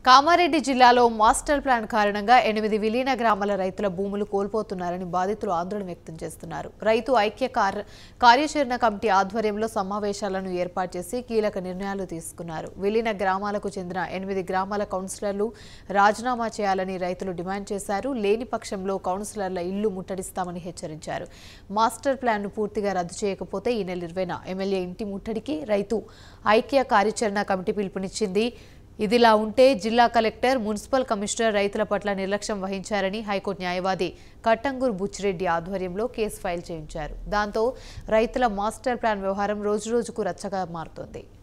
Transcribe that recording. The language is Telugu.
కామారెడ్డి జిల్లాలో మాస్టర్ ప్లాన్ కారణంగా ఎనిమిది విలీన గ్రామాల రైతుల భూములు కోల్పోతున్నారని బాధితులు ఆందోళన వ్యక్తం చేస్తున్నారు రైతు ఐక్య కార్- కార్యాచరణ కమిటీ ఆధ్వర్యంలో సమావేశాలను ఏర్పాటు చేసి కీలక నిర్ణయాలు తీసుకున్నారు విలీన గ్రామాలకు చెందిన ఎనిమిది గ్రామాల కౌన్సిలర్లు రాజీనామా చేయాలని రైతులు డిమాండ్ చేశారు లేని పక్షంలో కౌన్సిలర్ల ఇల్లు ముట్టడిస్తామని హెచ్చరించారు మాస్టర్ ప్లాన్ను పూర్తిగా రద్దు చేయకపోతే ఈ నెల ఇరవైన ఎమ్మెల్యే ఇంటి ముట్టడికి రైతు ఐక్య కార్యాచరణ కమిటీ పిలుపునిచ్చింది ఇదిలా ఉంటే జిల్లా కలెక్టర్ మున్సిపల్ కమిషనర్ రైతుల పట్ల నిర్లక్ష్యం వహించారని హైకోర్టు న్యాయవాది కట్టంగూరు బుచ్చిరెడ్డి ఆధ్వర్యంలో కేసు ఫైల్ చేయించారు దాంతో రైతుల మాస్టర్ ప్లాన్ వ్యవహారం రోజురోజుకు రచ్చగా మారుతోంది